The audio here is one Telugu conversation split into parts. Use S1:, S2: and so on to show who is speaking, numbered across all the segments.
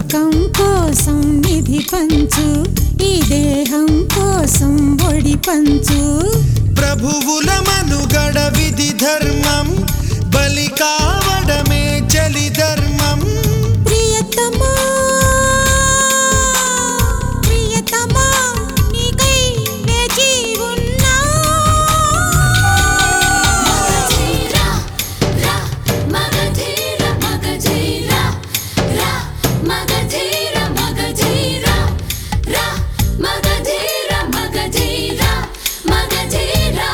S1: సుఖం కోసం నిధి పంచు ఈ దేహం కోసం ఒడి పంచు
S2: ప్రభువుల మనుగడ విధి ధర్మం బలి కావడమే చలి ధర్మం
S1: ప్రియతమా ప్రియతమా నీకై వేచి ఉన్నా
S3: మగధీరా రా మగధీరా మగధీరా రా మగధీరా మగధీరా రా మగధీరా మగధీరా మగధీరా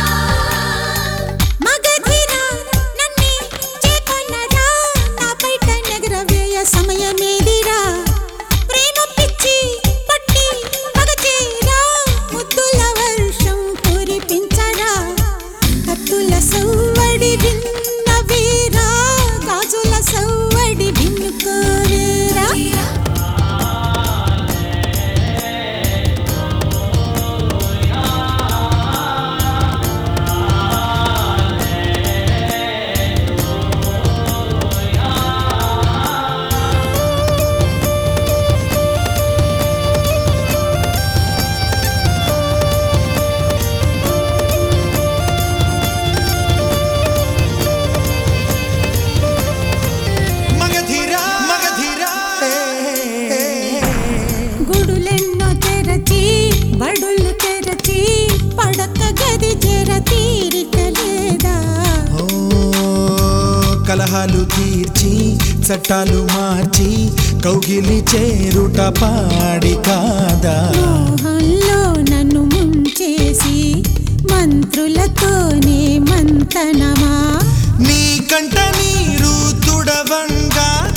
S1: మగధిరా నన్నే చేకొన్నరా నా బయట నెగరవేయ సమయమేదిరా ప్రేమ పిచ్చి పట్టి మగచేరా ముద్దుల వర్షం కురిపించరా కత్తుల సవ్వడి విన్న వీరా గాజుల సవ్వడి విన్నుకోరేరా
S2: మగధీరా మగధీరా
S1: గుడులెన్నో తెరచి బడులు తెరచి పడక గది చెర తీరిక లేదా
S2: ఓ కలహాలు తీర్చి చట్టాలు మార్చి కౌగిలి చేరుట పాడి కాదా
S1: మోహంలో నన్ను ముంచేసి మంత్రులతోనే మంతనమా
S2: నీ కంట నీరు తుడవంగా